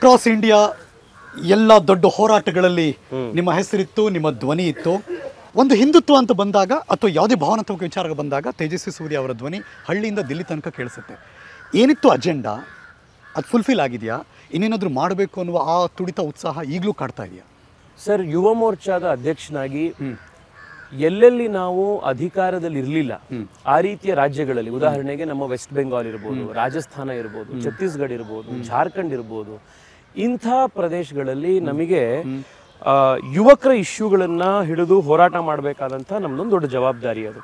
Across India ಎಲ್ಲ ದೊಡ್ಡ ಹೋರಾಟಗಳಲ್ಲಿ ನಿಮ್ಮ ಹೆಸರಿತ್ತು ನಿಮ್ಮ ಧ್ವನಿ ಇತ್ತು ಒಂದು ಹಿಂದುತ್ವ ಅಂತ ಬಂದಾಗ ಅಥವಾ ಯಾವುದೇ ಭಾವನಾತ್ಮಕ ವಿಚಾರ ಬಂದಾಗ ತೇಜಸ್ವಿ ಸೂರ್ಯ ಅವರ ಧ್ವನಿ ಹಳ್ಳಿಯಿಂದ ದಿಲ್ಲಿ ತನಕ ಕೇಳಿಸುತ್ತೆ ಏನಿತ್ತು ಅಜೆಂಡಾ ಅದು ಫುಲ್ಫಿಲ್ ಆಗಿದೆಯಾ ಇನ್ನೇನಾದರೂ ಮಾಡಬೇಕು ಅನ್ನುವ ಆ ತುಡಿತ ಉತ್ಸಾಹ ಈಗಲೂ ಕಾಡ್ತಾ ಇದೆಯಾ ಸರ್ ಯುವ ಮೋರ್ಚಾದ ಅಧ್ಯಕ್ಷನಾಗಿ ಎಲ್ಲೆಲ್ಲಿ ನಾವು ಅಧಿಕಾರದಲ್ಲಿ ಇರಲಿಲ್ಲ ಆ ರೀತಿಯ ರಾಜ್ಯಗಳಲ್ಲಿ ಉದಾಹರಣೆಗೆ ನಮ್ಮ ವೆಸ್ಟ್ ಬೆಂಗಾಲ್ ಇರ್ಬೋದು ರಾಜಸ್ಥಾನ ಇರ್ಬೋದು ಛತ್ತೀಸ್ಗಢ ಇರ್ಬೋದು ಜಾರ್ಖಂಡ್ ಇರ್ಬೋದು ಇಂಥ ಪ್ರದೇಶಗಳಲ್ಲಿ ನಮಗೆ ಆ, ಯುವಕರ ಇಶ್ಯೂಗಳನ್ನ ಹಿಡಿದು ಹೋರಾಟ ಮಾಡಬೇಕಾದಂಥ ನಮ್ದೊಂದು ದೊಡ್ಡ ಜವಾಬ್ದಾರಿ ಅದು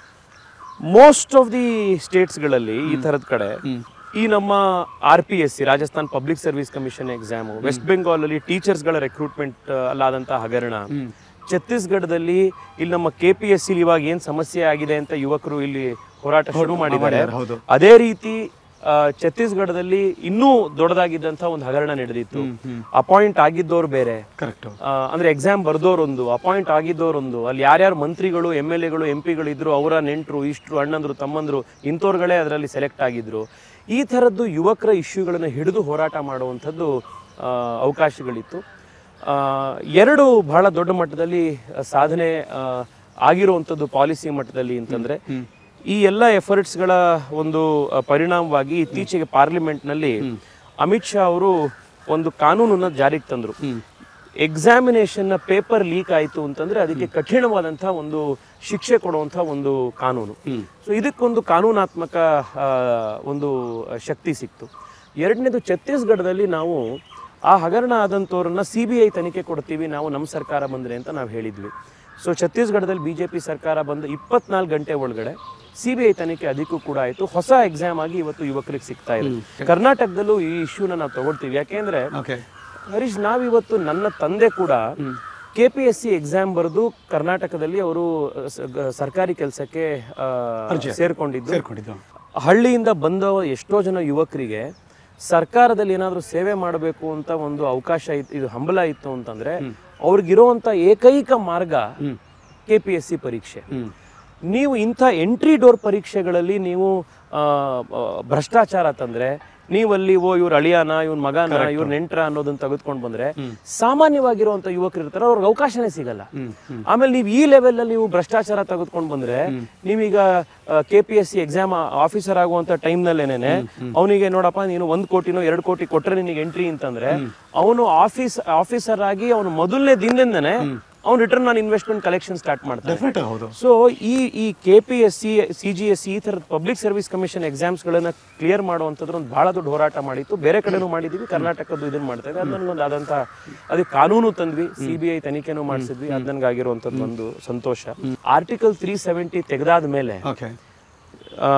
ಮೋಸ್ಟ್ ಆಫ್ ದಿ ಸ್ಟೇಟ್ಸ್ಗಳಲ್ಲಿ ಈ ಥರದ ಕಡೆ ಈ ನಮ್ಮ R P S C Rajasthan public service commission exam West Bengal ಅಲ್ಲಿ ಟೀಚರ್ಸ್ಗಳ ರೆಕ್ರೂಟ್ಮೆಂಟ್ ಅಲ್ಲಾದಂಥ ಹಗರಣ ಛತ್ತೀಸ್ಗಢದಲ್ಲಿ ಇಲ್ಲಿ ನಮ್ಮ ಕೆ ಪಿ ಎಸ್ ಸಿ ಇವಾಗ ಏನ್ ಸಮಸ್ಯೆ ಆಗಿದೆ ಅಂತ ಯುವಕರು ಇಲ್ಲಿ ಹೋರಾಟ ಶುರು ಮಾಡಿದ್ದಾರೆ ಹೌದು. ಅದೇ ರೀತಿ ಆ, ಛತ್ತೀಸ್ಗಢದಲ್ಲಿ ಇನ್ನೂ ದೊಡ್ಡದಾಗಿದ್ದಂಥ ಒಂದು ಹಗರಣ ನಡೆದಿತ್ತು ಅಪಾಯಿಂಟ್ ಆಗಿದ್ದವ್ರು ಬೇರೆ ಕರೆಕ್ಟು ಆ, ಅಂದ್ರೆ ಎಕ್ಸಾಮ್ ಬರ್ದೋರೊಂದು ಅಪಾಯಿಂಟ್ ಆಗಿದ್ದೋರೊಂದು ಅಲ್ಲಿ ಯಾರ್ಯಾರು ಮಂತ್ರಿಗಳು ಎಮ್ ಎಲ್ ಎಗಳು ಎಂ ಪಿಗಳು ಇದ್ರು ಅವರ ನೆಂಟರು ಇಷ್ಟರು ಅಣ್ಣಂದ್ರು ತಮ್ಮಂದ್ರು ಇಂಥವ್ರುಗಳೇ ಅದರಲ್ಲಿ ಸೆಲೆಕ್ಟ್ ಆಗಿದ್ರು ಈ ಥರದ್ದು ಯುವಕರ ಇಶ್ಯೂಗಳನ್ನು ಹಿಡಿದು ಹೋರಾಟ ಮಾಡುವಂಥದ್ದು ಆ, ಅವಕಾಶಗಳಿತ್ತು ಆ, ಎರಡು ಬಹಳ ದೊಡ್ಡ ಮಟ್ಟದಲ್ಲಿ ಸಾಧನೆ ಆ, ಆಗಿರುವಂಥದ್ದು ಪಾಲಿಸಿ ಮಟ್ಟದಲ್ಲಿ ಅಂತಂದ್ರೆ ಈ ಎಲ್ಲ ಎಫರ್ಟ್ಸ್ಗಳ ಒಂದು ಆ, ಪರಿಣಾಮವಾಗಿ ಇತ್ತೀಚೆಗೆ ಪಾರ್ಲಿಮೆಂಟ್ನಲ್ಲಿ ಅಮಿತ್ ಶಾ ಅವರು ಒಂದು ಕಾನೂನನ್ನ ಜಾರಿಗೆ ತಂದರು ಎಕ್ಸಾಮಿನೇಷನ್ ಪೇಪರ್ ಲೀಕ್ ಆಯಿತು ಅಂತಂದ್ರೆ ಅದಕ್ಕೆ ಕಠಿಣವಾದಂತಹ ಒಂದು ಶಿಕ್ಷೆ ಕೊಡುವಂತಹ ಒಂದು ಕಾನೂನು ಸೊ ಇದಕ್ಕೊಂದು ಕಾನೂನಾತ್ಮಕ ಆ, ಒಂದು ಶಕ್ತಿ ಸಿಕ್ತು ಎರಡನೇದು ಛತ್ತೀಸ್ಗಢದಲ್ಲಿ ನಾವು ಆ ಹಗರಣ ಆದಂಥವ್ರನ್ನ ಸಿ ಬಿ ಐ ತನಿಖೆ ಕೊಡ್ತೀವಿ ನಾವು ನಮ್ಮ ಸರ್ಕಾರ ಬಂದ್ರೆ ಅಂತ ನಾವು ಹೇಳಿದ್ವಿ ಸೊ ಛತ್ತೀಸ್ಗಢದಲ್ಲಿ ಬಿಜೆಪಿ ಸರ್ಕಾರ ಬಂದ ಇಪ್ಪತ್ನಾಲ್ಕು ಗಂಟೆ ಒಳಗಡೆ ಸಿ ಬಿ ಐ ತನಿಖೆ ಅದಕ್ಕೂ ಕೂಡ ಆಯಿತು ಹೊಸ ಎಕ್ಸಾಮ್ ಆಗಿ ಇವತ್ತು ಯುವಕರಿಗೆ ಸಿಗ್ತಾ ಇದೆ ಕರ್ನಾಟಕದಲ್ಲೂ ಈ ಇಶ್ಯೂನ ನಾವು ತಗೊಳ್ತೀವಿ ಯಾಕೆಂದ್ರೆ ಓಕೆ ಹರೀಶ್ ನಾವಿವತ್ತು ನನ್ನ ತಂದೆ ಕೂಡ K P S C exam ಬರೆದು ಕರ್ನಾಟಕದಲ್ಲಿ ಅವರು ಸರ್ಕಾರಿ ಕೆಲಸಕ್ಕೆ ಸೇರ್ಕೊಂಡಿದ್ದು ಸೇರ್ಕೊಂಡಿದ್ದು ಹಳ್ಳಿಯಿಂದ ಬಂದ ಎಷ್ಟೋ ಜನ ಯುವಕರಿಗೆ ಸರ್ಕಾರದಲ್ಲಿ ಏನಾದರೂ ಸೇವೆ ಮಾಡಬೇಕು ಅಂತ ಒಂದು ಅವಕಾಶ ಇತ್ತು ಇದು ಹಂಬಲ ಇತ್ತು ಅಂತಂದ್ರೆ ಅವ್ರಿಗಿರುವಂತ ಏಕೈಕ ಮಾರ್ಗ ಕೆ ಪಿ ಎಸ್ ಸಿ ಪರೀಕ್ಷೆ ನೀವು ಇಂಥ ಎಂಟ್ರಿ ಡೋರ್ ಪರೀಕ್ಷೆಗಳಲ್ಲಿ ನೀವು ಆ, ಆ, ಭ್ರಷ್ಟಾಚಾರ ತಂದ್ರೆ ನೀವಲ್ಲಿ ಓ ಇವ್ರ ಅಳಿಯಾನ ಇವ್ನ ಮಗನ ಇವ್ರ ನೆಂಟ್ರ ಅನ್ನೋದನ್ನ ತೆಗೆದುಕೊಂಡು ಬಂದ್ರೆ ಸಾಮಾನ್ಯವಾಗಿರುವಂತ ಯುವಕರು ಇರ್ತಾರೆ ಅವ್ರಿಗೆ ಅವಕಾಶನೇ ಸಿಗಲ್ಲ ಆಮೇಲೆ ನೀವು ಈ ಲೆವೆಲ್ ಅಲ್ಲಿ ನೀವು ಭ್ರಷ್ಟಾಚಾರ ತೆಗೆದುಕೊಂಡು ಬಂದ್ರೆ ನೀವೀಗ K P S C exam officer ಆಗುವಂತ ಟೈಮ್ ನಲ್ಲೇನೆ ಅವನಿಗೆ ನೋಡಪ್ಪ ನೀನು ಒಂದ್ ಕೋಟಿನೋ ಎರಡು ಕೋಟಿ ಕೊಟ್ರೆ ನಿನಗೆ ಎಂಟ್ರಿ ಅಂತಂದ್ರೆ ಅವನು ಆಫೀಸ್ ಆಫೀಸರ್ ಆಗಿ ಅವನು ಮೊದಲನೇ ದಿನದಿಂದನೇ ಅವ್ನು return on investment collection start ಮಾಡ್ತಾನೆ ಡೆಫಿನೆಟ್ ಹೌದು ಸೊ ಈ ಈ K P S C C G S C ಈ ಥರದ ಪಬ್ಲಿಕ್ ಸರ್ವಿಸ್ ಕಮಿಷನ್ ಎಕ್ಸಾಮ್ಸ್ಗಳನ್ನ ಕ್ಲಿಯರ್ ಮಾಡುವಂಥದ್ದು ಒಂದು ಬಹಳ ದೊಡ್ಡ ಹೋರಾಟ ಮಾಡಿತ್ತು ಬೇರೆ ಕಡೆನೂ ಮಾಡಿದೀವಿ ಕರ್ನಾಟಕದ್ದು ಇದನ್ನ ಮಾಡ್ತಾ ಇದ್ವಿ ಅದು ನನಗೊಂದು ಆದಂಥ ಅದಕ್ಕೆ ಕಾನೂನು ತಂದ್ವಿ ಸಿ ಬಿ ಐ ತನಿಖೆನೂ ಮಾಡಿಸಿದ್ವಿ ಅದು ನನಗಾಗಿರುವಂಥದ್ದು ಒಂದು ಸಂತೋಷ ಆರ್ಟಿಕಲ್ ತ್ರೀ ಸೆವೆಂಟಿ ತೆಗೆದಾದ ಮೇಲೆ ಓಕೆ ಆ,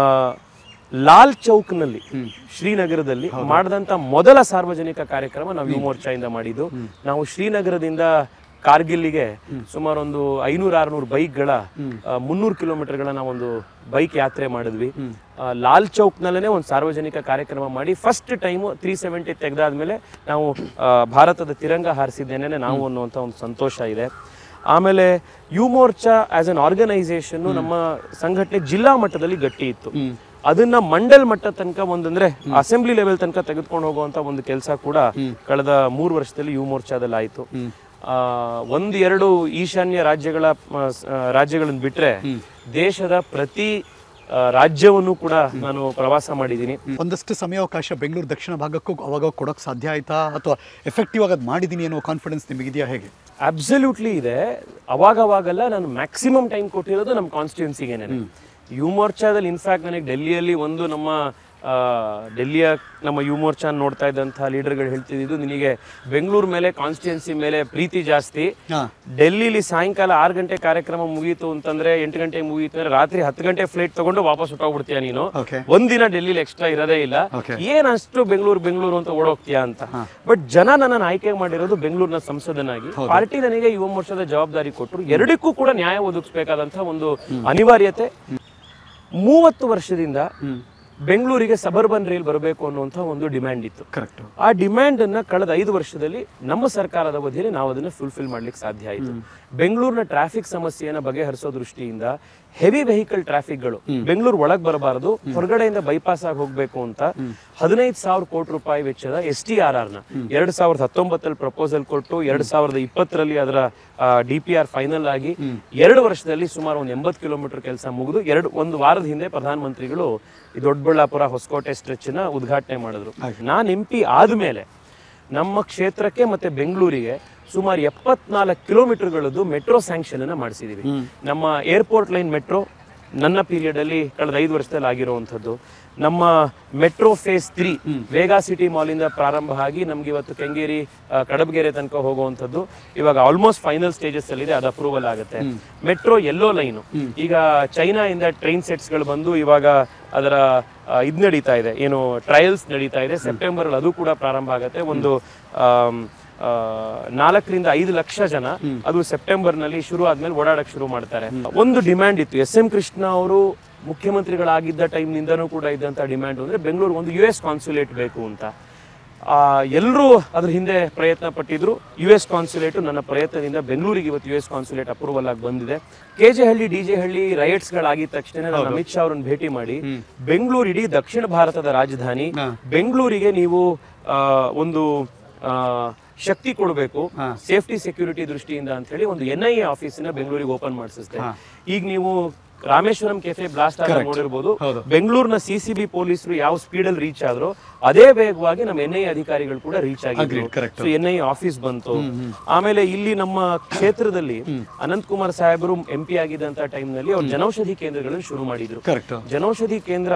ಲಾಲ್ ಚೌಕ್ನಲ್ಲಿ ಶ್ರೀನಗರದಲ್ಲಿ ಮಾಡಿದಂತ ಮೊದಲ ಸಾರ್ವಜನಿಕ ಕಾರ್ಯಕ್ರಮ ನಾವು ಯುವ ಮೋರ್ಚಾಯಿಂದ ಮಾಡಿದ್ದು ನಾವು ಶ್ರೀನಗರದಿಂದ ಕಾರ್ಗಿಲ್ಗೆ ಸುಮಾರು ಒಂದು ಐನೂರ ಆರ್ನೂರು ಬೈಕ್ಗಳ ಮುನ್ನೂರು ಕಿಲೋಮೀಟರ್ಗಳ ನಾವೊಂದು ಬೈಕ್ ಯಾತ್ರೆ ಮಾಡಿದ್ವಿ ಆ, ಲಾಲ್ ಚೌಕ್ನಲ್ಲೇ ಒಂದು ಸಾರ್ವಜನಿಕ ಕಾರ್ಯಕ್ರಮ ಮಾಡಿ ಫಸ್ಟ್ ಟೈಮು ತ್ರೀ ಸೆವೆಂಟಿ ತೆಗೆದಾದ್ಮೇಲೆ ನಾವು ಆ, ಭಾರತದ ತಿರಂಗ ಹಾರಿಸಿದ್ದೇನೆ ನಾವು ಅನ್ನುವಂಥ ಒಂದು ಸಂತೋಷ ಇದೆ ಆಮೇಲೆ ಯು ಮೋರ್ಚಾ ಆಸ್ ಅನ್ ಆರ್ಗನೈಸೇಷನ್ ನಮ್ಮ ಸಂಘಟನೆ ಜಿಲ್ಲಾ ಮಟ್ಟದಲ್ಲಿ ಗಟ್ಟಿ ಇತ್ತು ಅದನ್ನ ಮಂಡಲ್ ಮಟ್ಟ ತನಕ ಒಂದಂದ್ರೆ ಅಸೆಂಬ್ಲಿ ಲೆವೆಲ್ ತನಕ ತೆಗೆದುಕೊಂಡು ಹೋಗುವಂತ ಒಂದು ಕೆಲಸ ಕೂಡ ಕಳೆದ ಮೂರು ವರ್ಷದಲ್ಲಿ ಯು ಮೋರ್ಚಾದಲ್ಲಿ ಆಯ್ತು ಆ, ಒಂದು ಎರಡು ಈಶಾನ್ಯ ರಾಜ್ಯಗಳ ಆ, ಸ- ಆ, ರಾಜ್ಯಗಳನ್ನ ಬಿಟ್ರೆ ದೇಶದ ಪ್ರತಿ ಆ, ರಾಜ್ಯವನ್ನು ಕೂಡ ನಾನು ಪ್ರವಾಸ ಮಾಡಿದ್ದೀನಿ ಒಂದಷ್ಟು ಸಮಯಾವಕಾಶ ಬೆಂಗಳೂರು ದಕ್ಷಿಣ ಭಾಗಕ್ಕೂ ಅವಾಗ ಕೊಡೋಕೆ ಸಾಧ್ಯ ಆಯ್ತಾ ಅಥವಾ ಎಫೆಕ್ಟಿವ್ ಆಗಿ ಅದು ಮಾಡಿದ್ದೀನಿ ಅನ್ನೋ ಕಾನ್ಫಿಡೆನ್ಸ್ ನಿಮಗಿದೆಯಾ ಹೇಗೆ ಅಬ್ಸಲ್ಯೂಟ್ಲಿ ಇದೆ ಅವಾಗವಾಗೆಲ್ಲ ನಾನು ಮ್ಯಾಕ್ಸಿಮಮ್ ಟೈಮ್ ಕೊಟ್ಟಿರೋದು ನಮ್ಮ ಕಾನ್ಸ್ಟಿಟ್ಯೂನ್ಸಿಗೆ ಯು ಮೋರ್ಚಾದಲ್ಲಿ ಇನ್ಫ್ಯಾಕ್ಟ್ ನನಗೆ ಡೆಲ್ಲಿಯಲ್ಲಿ ಒಂದು ನಮ್ಮ ಆ, ಡೆಲ್ಲಿಯ ನಮ್ಮ ಯು ಮೋರ್ಚಾ ನೋಡ್ತಾ ಇದ್ದಂತಹ ಲೀಡರ್ಗಳು ಹೇಳ್ತಿದ್ದು ನಿನಗೆ ಬೆಂಗಳೂರು ಮೇಲೆ ಕಾನ್ಸ್ಟಿಟ್ಯೂನ್ಸಿ ಮೇಲೆ ಪ್ರೀತಿ ಜಾಸ್ತಿ ಹಾ. ಡೆಲ್ಲಿಲಿ ಸಾಯಂಕಾಲ ಆರು ಗಂಟೆ ಕಾರ್ಯಕ್ರಮ ಮುಗೀತು ಅಂತಂದ್ರೆ ಎಂಟು ಗಂಟೆ ಮುಗೀತು ಅಂದ್ರೆ ರಾತ್ರಿ ಹತ್ತು ಗಂಟೆ ಫ್ಲೈಟ್ ತಗೊಂಡು ವಾಪಸ್ ಹೊಟ್ಟೋಗ್ಬಿಡ್ತೀಯ ನೀನು ಓಕೆ ಒಂದಿನ ಡೆಲ್ಲಿಲಿ ಎಕ್ಸ್ಟ್ರಾ ಇರೋದೇ ಇಲ್ಲ Okay. ಏನ್ ಅಷ್ಟು ಬೆಂಗಳೂರು ಬೆಂಗಳೂರು ಅಂತ ಓಡೋಗ್ತೀಯಾ ಅಂತ ಬಟ್ ಜನ ನನ್ನನ್ನು ಆಯ್ಕೆ ಮಾಡಿರೋದು ಬೆಂಗಳೂರಿನ ಸಂಸದನಾಗಿ ಪಾರ್ಟಿ ನನಗೆ ಯುವ ಮೋರ್ಚಾದ ಜವಾಬ್ದಾರಿ ಕೊಟ್ಟರು ಎರಡಕ್ಕೂ ಕೂಡ ನ್ಯಾಯ ಒದಗಿಸ್ಬೇಕಾದಂತಹ ಒಂದು ಅನಿವಾರ್ಯತೆ ಮೂವತ್ತು ವರ್ಷದಿಂದ ಬೆಂಗಳೂರಿಗೆ ಸಬರ್ಬನ್ ರೈಲ್ ಬರಬೇಕು ಅನ್ನುವಂಥ ಒಂದು ಡಿಮ್ಯಾಂಡ್ ಇತ್ತು ಕರೆಕ್ಟ್ ಆ ಡಿಮ್ಯಾಂಡ್ ಅನ್ನ ಕಳೆದ ಐದು ವರ್ಷದಲ್ಲಿ ನಮ್ಮ ಸರ್ಕಾರದ ಅವಧಿಯಲ್ಲಿ ನಾವು ಅದನ್ನ ಫುಲ್ಫಿಲ್ ಮಾಡ್ಲಿಕ್ಕೆ ಸಾಧ್ಯ ಆಯಿತು ಬೆಂಗಳೂರಿನ ಟ್ರಾಫಿಕ್ ಸಮಸ್ಯೆಯನ್ನು ಬಗೆಹರಿಸೋ ದೃಷ್ಟಿಯಿಂದ ಹೆವಿ ವೆಹಿಕಲ್ ಟ್ರಾಫಿಕ್ಗಳು ಬೆಂಗಳೂರು ಒಳಗ್ ಬರಬಾರದು ಹೊರಗಡೆಯಿಂದ ಬೈಪಾಸ್ ಆಗಿ ಹೋಗ್ಬೇಕು ಅಂತ ಹದಿನೈದು ಸಾವಿರ ಕೋಟಿ ರೂಪಾಯಿ ವೆಚ್ಚದ ಎಸ್ ಟಿ ಆರ್ ಆರ್ ನ ಎರಡ್ ಸಾವಿರದ ಹತ್ತೊಂಬತ್ತಲ್ಲಿ ಪ್ರಪೋಸಲ್ ಕೊಟ್ಟು ಎರಡ್ ಸಾವಿರದ ಇಪ್ಪತ್ತರಲ್ಲಿ ಅದರ ಡಿ ಪಿ ಆರ್ ಫೈನಲ್ ಆಗಿ ಎರಡು ವರ್ಷದಲ್ಲಿ ಸುಮಾರು ಒಂದು ಎಂಬತ್ತು ಕಿಲೋಮೀಟರ್ ಕೆಲಸ ಮುಗಿದು ಎರಡು ಒಂದು ವಾರದ ಹಿಂದೆ ಪ್ರಧಾನಮಂತ್ರಿಗಳು ಈ ದೊಡ್ಡಬಳ್ಳಾಪುರ ಹೊಸಕೋಟೆ ಸ್ಟ್ರೆಚ್ ನ ಉದ್ಘಾಟನೆ ಮಾಡಿದ್ರು ನಾನ್ ಎಂ ಪಿ ಆದ್ಮೇಲೆ ನಮ್ಮ ಕ್ಷೇತ್ರಕ್ಕೆ ಮತ್ತೆ ಬೆಂಗಳೂರಿಗೆ ಸುಮಾರು ಎಪ್ಪತ್ನಾಲ್ಕು ಕಿಲೋಮೀಟರ್ಗಳದ್ದು ಮೆಟ್ರೋ ಸ್ಯಾಂಕ್ಷನ್ ಅನ್ನ ಮಾಡಿಸಿದೀವಿ ನಮ್ಮ ಏರ್ಪೋರ್ಟ್ ಲೈನ್ ಮೆಟ್ರೋ ನನ್ನ ಪೀರಿಯಡ್ ಅಲ್ಲಿ ಕಳೆದ ಐದು ವರ್ಷದಲ್ಲಿ ಆಗಿರುವಂಥದ್ದು ನಮ್ಮ metro phase three Vega city mall ಇಂದ ಪ್ರಾರಂಭ ಆಗಿ ನಮ್ಗೆ ಇವತ್ತು ಕೆಂಗೇರಿ ಆ, ಕಡಬಗೆರೆ ತನಕ ಹೋಗುವಂಥದ್ದು ಇವಾಗ ಆಲ್ಮೋಸ್ಟ್ ಫೈನಲ್ ಸ್ಟೇಜಸ್ ಅಲ್ಲಿ ಇದೆ ಅದು ಅಪ್ರೂವಲ್ ಆಗುತ್ತೆ ಮೆಟ್ರೋ ಎಲ್ಲೋ ಲೈನು ಈಗ ಚೈನಾ ಇಂದ ಟ್ರೈನ್ ಸೆಟ್ಸ್ ಗಳು ಬಂದು ಇವಾಗ ಅದರ ಆ, ಇದ್ ನಡೀತಾ ಇದೆ ಏನು ಟ್ರಯಲ್ಸ್ ನಡೀತಾ ಇದೆ ಸೆಪ್ಟೆಂಬರ್ ಅಲ್ಲಿ ಅದು ಕೂಡ ಪ್ರಾರಂಭ ಆಗುತ್ತೆ ಒಂದು ಆಮ್, ಆ, ನಾಲ್ಕರಿಂದ ಐದು ಲಕ್ಷ ಜನ ಅದು ಸೆಪ್ಟೆಂಬರ್ ನಲ್ಲಿ ಶುರು ಆದ್ಮೇಲೆ ಓಡಾಡಕ್ ಶುರು ಮಾಡ್ತಾರೆ ಒಂದು ಡಿಮ್ಯಾಂಡ್ ಇತ್ತು ಎಸ್ ಎಂ ಕೃಷ್ಣ ಅವರು ಮುಖ್ಯಮಂತ್ರಿಗಳಾಗಿದ್ದ ಟೈಮ್ ನಿಂದನೂ ಕೂಡ ಇದ್ದಂತ ಡಿಮ್ಯಾಂಡ್ ಅಂದ್ರೆ ಬೆಂಗಳೂರು ಒಂದು ಯು ಎಸ್ ಕಾನ್ಸುಲೇಟ್ ಬೇಕು ಅಂತ ಎಲ್ಲರೂ ಅದ್ರ ಹಿಂದೆ ಪ್ರಯತ್ನ ಪಟ್ಟಿದ್ರು ಯು ಎಸ್ ಕಾನ್ಸುಲೇಟ್ ನನ್ನ ಪ್ರಯತ್ನದಿಂದ ಬೆಂಗಳೂರಿಗೆ ಇವತ್ತು ಯು ಎಸ್ ಕಾನ್ಸುಲೇಟ್ ಅಪ್ರೂವಲ್ ಆಗಿ ಬಂದಿದೆ ಕೆ ಜೆ ಹಳ್ಳಿ ಡಿ ಜೆ ಹಳ್ಳಿ ರೈಟ್ಸ್ ಗಳಾಗಿದ ತಕ್ಷಣ ನಾನು ಅಮಿತ್ ಶಾ ಅವರನ್ನು ಭೇಟಿ ಮಾಡಿ ಬೆಂಗಳೂರು ಇಡೀ ದಕ್ಷಿಣ ಭಾರತದ ರಾಜಧಾನಿ ಬೆಂಗಳೂರಿಗೆ ನೀವು ಆ, ಒಂದು ಆ, ಶಕ್ತಿ ಕೊಡಬೇಕು ಸೇಫ್ಟಿ ಸೆಕ್ಯೂರಿಟಿ ದೃಷ್ಟಿಯಿಂದ ಅಂತ ಹೇಳಿ ಒಂದು ಎನ್ ಐ ಎ ಆಫೀಸಿನ ಬೆಂಗಳೂರಿಗೆ ಓಪನ್ ಮಾಡಿಸಿದೆ ಈಗ ನೀವು ರಾಮೇಶ್ವರಂ ಕೆಫೆ ಬ್ಲಾಸ್ಟ್ ಆಗ ನೋಡಿರ್ಬೋದು ಬೆಂಗಳೂರಿನ ಸಿ ಸಿ ಬಿ ಪೊಲೀಸರು ಯಾವ ಸ್ಪೀಡ್ ಅಲ್ಲಿ ರೀಚ್ ಆದ್ರು ಅದೇ ವೇಗವಾಗಿ ನಮ್ಮ ಎನ್ ಐ ಅಧಿಕಾರಿಗಳು ಕೂಡ ರೀಚ್ ಆಗಿದ್ರು correct. So N I office ಬಂತು ಆಮೇಲೆ ಇಲ್ಲಿ ನಮ್ಮ ಕ್ಷೇತ್ರದಲ್ಲಿ ಅನಂತ್ ಕುಮಾರ್ ಸಾಹೇಬರು ಎಂ ಪಿ ಆಗಿದ್ದಂತ ಟೈಮ್ ನಲ್ಲಿ ಅವ್ರು ಜನೌಷಧಿ ಕೇಂದ್ರಗಳನ್ನು ಶುರು ಮಾಡಿದ್ರು ಕರೆಕ್ಟ್ ಜನೌಷಧಿ ಕೇಂದ್ರ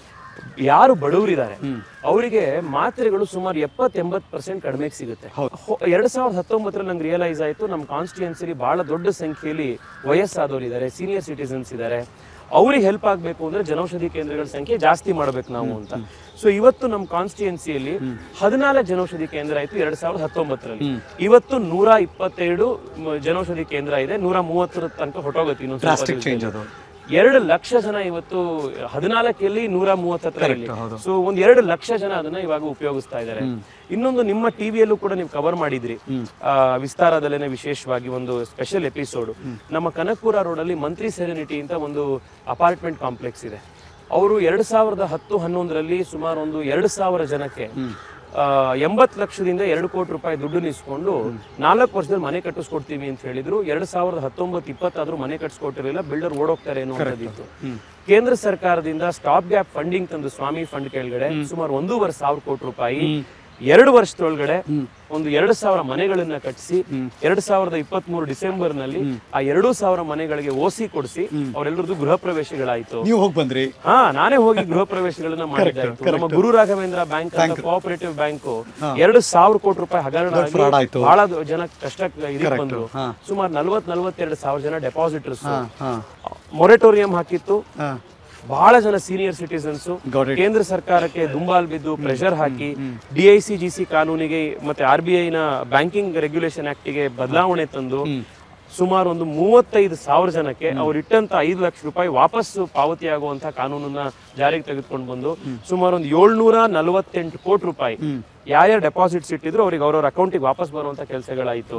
ಯಾರು ಬಡವರಿದ್ದಾರೆ ಅವರಿಗೆ ಮಾತ್ರೆಗಳು ಸುಮಾರು ಎಪ್ಪತ್ ಎಂಬತ್ ಪರ್ಸೆಂಟ್ ಕಡಿಮೆ ಸಿಗುತ್ತೆ ಹೊ- ಎರಡ್ ಸಾವಿರದ ಹತ್ತೊಂಬತ್ತರಲ್ಲಿ ನಂಗೆ ರಿಯಲೈಸ್ ಆಯ್ತು ನಮ್ಮ ಕಾನ್ಸ್ಟಿಟ್ಯೂನ್ಸಿಲಿ ಬಹಳ ದೊಡ್ಡ ಸಂಖ್ಯೆಯಲ್ಲಿ ವಯಸ್ಸಾದವರು ಇದ್ದಾರೆ ಸೀನಿಯರ್ ಸಿಟಿಸನ್ಸ್ ಇದ್ದಾರೆ ಅವ್ರಿಗೆ ಹೆಲ್ಪ್ ಆಗ್ಬೇಕು ಅಂದ್ರೆ ಜನೌಷಧಿ ಕೇಂದ್ರಗಳ ಸಂಖ್ಯೆ ಜಾಸ್ತಿ ಮಾಡ್ಬೇಕು ನಾವು ಅಂತ ಸೊ ಇವತ್ತು ನಮ್ಮ ಕಾನ್ಸ್ಟಿಟ್ಯೂನ್ಸಿಯಲ್ಲಿ ಹದಿನಾಲ್ಕು ಜನೌಷಧಿ ಕೇಂದ್ರ ಆಯ್ತು ಎರಡ್ ಸಾವಿರದ ಹತ್ತೊಂಬತ್ತರಲ್ಲಿ ಇವತ್ತು ನೂರ ಇಪ್ಪತ್ತೆರಡು ಮ- ಜನೌಷಧಿ ಕೇಂದ್ರ ಇದೆ ನೂರ ಮೂವತ್ತರ ತನಕ ಹೊಟ್ಟೋಗುತ್ತೆ ಇನ್ನೊಂದು ಸ್ವಲ್ಪ ಡ್ರಾಸ್ಟಿಕ್ ಚೇಂಜ್ ಅದು ಎರಡು ಲಕ್ಷ ಜನ ಇವತ್ತು ಹದಿನಾಲ್ಕಲ್ಲಿ ನೂರ ಮೂವತ್ತರಲ್ಲಿ ಸೊ ಒಂದ್ ಎರಡು ಲಕ್ಷ ಜನ ಅದನ್ನ ಇವಾಗ ಉಪಯೋಗಿಸ್ತಾ ಇದ್ದಾರೆ ಇನ್ನೊಂದು ನಿಮ್ಮ ಟಿವಿಯಲ್ಲೂ ಕೂಡ ನೀವು ಕವರ್ ಮಾಡಿದ್ರಿ ಆ, ವಿಸ್ತಾರದಲ್ಲೇನೆ ವಿಶೇಷವಾಗಿ ಒಂದು ಸ್ಪೆಷಲ್ ಎಪಿಸೋಡ್ ನಮ್ಮ ಕನಕಪುರ ರೋಡ್ ಅಲ್ಲಿ ಮಂತ್ರಿ ಸೆರೆನಿಟಿ ಅಂತ ಒಂದು ಅಪಾರ್ಟ್ಮೆಂಟ್ ಕಾಂಪ್ಲೆಕ್ಸ್ ಇದೆ ಅವರು ಎರಡ್ ಸಾವಿರದ ಹತ್ತು ಹನ್ನೊಂದರಲ್ಲಿ ಸುಮಾರು ಒಂದು ಎರಡು ಸಾವಿರ ಜನಕ್ಕೆ ಎಂಬತ್ತು ಲಕ್ಷದಿಂದ ಎರಡು ಕೋಟಿ ರೂಪಾಯಿ ದುಡ್ಡು ನಿಸ್ಕೊಂಡು ನಾಲ್ಕು ವರ್ಷದಲ್ಲಿ ಮನೆ ಕಟ್ಟಿಸ್ಕೊಡ್ತೀವಿ ಅಂತ ಹೇಳಿದ್ರು ಎರಡ್ ಸಾವಿರದ ಹತ್ತೊಂಬತ್ತು ಇಪ್ಪತ್ತಾದ್ರೂ ಮನೆ ಕಟ್ಟಿಸ್ಕೊಟ್ಟಿರಲಿಲ್ಲ ಬಿಲ್ಡರ್ ಓಡೋಗ್ತಾರೆ ಅನ್ನುವಂಥದ್ದಿತ್ತು ಕೇಂದ್ರ ಸರ್ಕಾರದಿಂದ ಸ್ಟಾಪ್ ಗ್ಯಾಪ್ ಫಂಡಿಂಗ್ ತಂದು ಸ್ವಾಮಿ ಫಂಡ್ ಕೆಳಗಡೆ ಸುಮಾರು ಒಂದೂವರೆ ಸಾವಿರ ಕೋಟಿ ರೂಪಾಯಿ ಎರಡು ವರ್ಷದೊಳಗಡೆ ಒಂದು ಎರಡು ಸಾವಿರ ಮನೆಗಳನ್ನ ಕಟ್ಟಿಸಿ ಎರಡ್ ಸಾವಿರದ ಇಪ್ಪತ್ತ್ ಮೂರು ಡಿಸೆಂಬರ್ ನಲ್ಲಿ ಆ ಎರಡು ಸಾವಿರ ಮನೆಗಳಿಗೆ ಓಸಿ ಕೊಡಿಸಿ ಅವರೆಲ್ಲರದ್ದು ಗೃಹ ಪ್ರವೇಶಗಳಾಯ್ತು ನೀವು ಹೋಗಿ ಬಂದ್ರಿ ಹಾ ನಾನೇ ಹೋಗಿ ಗೃಹ ಪ್ರವೇಶಗಳನ್ನ ಮಾಡಿದ್ದಾಯ್ತು ನಮ್ಮ ಗುರು ರಾಘವೇಂದ್ರ ಬ್ಯಾಂಕ್ ಅಂತ ಕೋಆಪರೇಟಿವ್ ಬ್ಯಾಂಕ್ ಎರಡು ಸಾವಿರ ಕೋಟಿ ರೂಪಾಯಿ ಹಗರಣ ಆಗಿ fraud ಆಯ್ತು. ಬಹಳ ಜನ ಕಷ್ಟ ಇದಕ್ಕೆ ಬಂದ್ರು ಸುಮಾರು ನಲ್ವತ್ ನಲ್ವತ್ತೆರಡು ಸಾವಿರ ಜನ ಡೆಪಾಸಿಟರ್ಸ್ ಹಾ ಮೊರೆಟೋರಿಯಂ ಹಾಕಿತ್ತು ಹಾ ಬಹಳ ಜನ ಸೀನಿಯರ್ ಸಿಟಿಸನ್ಸ್ Got it. ಕೇಂದ್ರ ಸರ್ಕಾರಕ್ಕೆ ದುಂಬಾಲ್ ಬಿದ್ದು ಪ್ರೆಷರ್ ಹಾಕಿ ಡಿಐಸಿ ಜಿಸಿ ಕಾನೂನಿಗೆ ಮತ್ತೆ ಆರ್ ಬಿ ಐನ ಬ್ಯಾಂಕಿಂಗ್ ರೆಗ್ಯುಲೇಷನ್ ಆಕ್ಟ್ ಗೆ ಬದಲಾವಣೆ ತಂದು ಸುಮಾರು ಒಂದು ಮೂವತ್ತೈದು ಸಾವಿರ ಜನಕ್ಕೆ ಅವ್ರು ಇಟ್ಟಂತ ಐದು ಲಕ್ಷ ರೂಪಾಯಿ ವಾಪಸ್ಸು ಪಾವತಿಯಾಗುವಂತ ಕಾನೂನನ್ನ ಜಾರಿಗೆ ತೆಗೆದುಕೊಂಡು ಬಂದು ಸುಮಾರು ಒಂದು ಏಳ್ನೂರ ನಲವತ್ತೆಂಟು ಕೋಟಿ ರೂಪಾಯಿ ಯಾರ್ಯಾರು ಡೆಪಾಸಿಟ್ಸ್ ಇಟ್ಟಿದ್ರು ಅವ್ರಿಗೆ ಅವ್ರವ್ರ ಅಕೌಂಟಿಗೆ ವಾಪಸ್ ಬರುವಂತ ಕೆಲಸಗಳಾಯ್ತು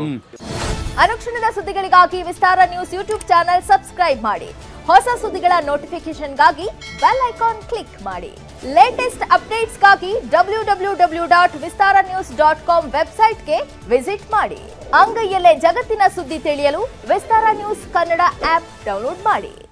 ಅನುಕ್ಷಣದ ಸುದ್ದಿಗಳಿಗಾಗಿ Vistara news YouTube channel subscribe ಮಾಡಿ ಹೊಸ ಸುದ್ದಿಗಳ ನೋಟಿಫಿಕೇಶನ್ಗಾಗಿ ಬೆಲ್ ಐಕಾನ್ ಕ್ಲಿಕ್ ಮಾಡಿ ಲೇಟೆಸ್ಟ್ ಅಪ್ಡೇಟ್ಸ್ಗಾಗಿ W W W dot Vistara news dot com ವೆಬ್ಸೈಟ್ಗೆ ವಿಸಿಟ್ ಮಾಡಿ ಅಂಗೈಯಲ್ಲೇ ಜಗತ್ತಿನ ಸುದ್ದಿ ತಿಳಿಯಲು Vistara news Kannada app download ಮಾಡಿ